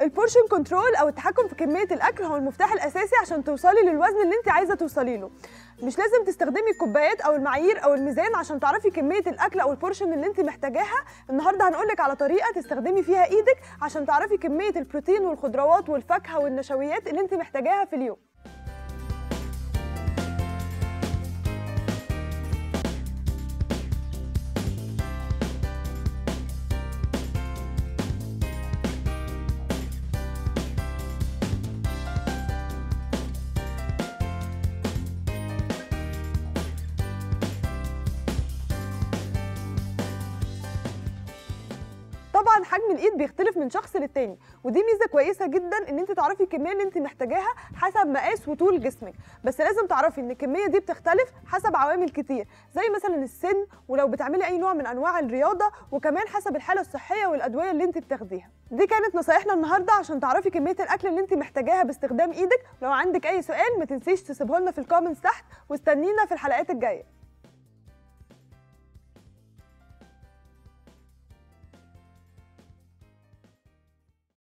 البورشن كنترول او التحكم في كميه الاكل هو المفتاح الاساسي عشان توصلي للوزن اللي انت عايزه توصلي له مش لازم تستخدمي الكوبايات او المعايير او الميزان عشان تعرفي كميه الاكل او البورشن اللي انت محتاجاها النهارده هنقولك على طريقه تستخدمي فيها ايدك عشان تعرفي كميه البروتين والخضروات والفاكهه والنشويات اللي انت محتاجاها في اليوم طبعا حجم الايد بيختلف من شخص للتاني ودي ميزه كويسه جدا ان انت تعرفي الكميه اللي انت محتاجاها حسب مقاس وطول جسمك بس لازم تعرفي ان الكميه دي بتختلف حسب عوامل كتير زي مثلا السن ولو بتعملي اي نوع من انواع الرياضه وكمان حسب الحاله الصحيه والادويه اللي انت بتاخديها دي كانت نصايحنا النهارده عشان تعرفي كميه الاكل اللي انت محتاجاها باستخدام ايدك لو عندك اي سؤال ما تنسيش تسيبه لنا في الكومنتس تحت واستنينا في الحلقات الجايه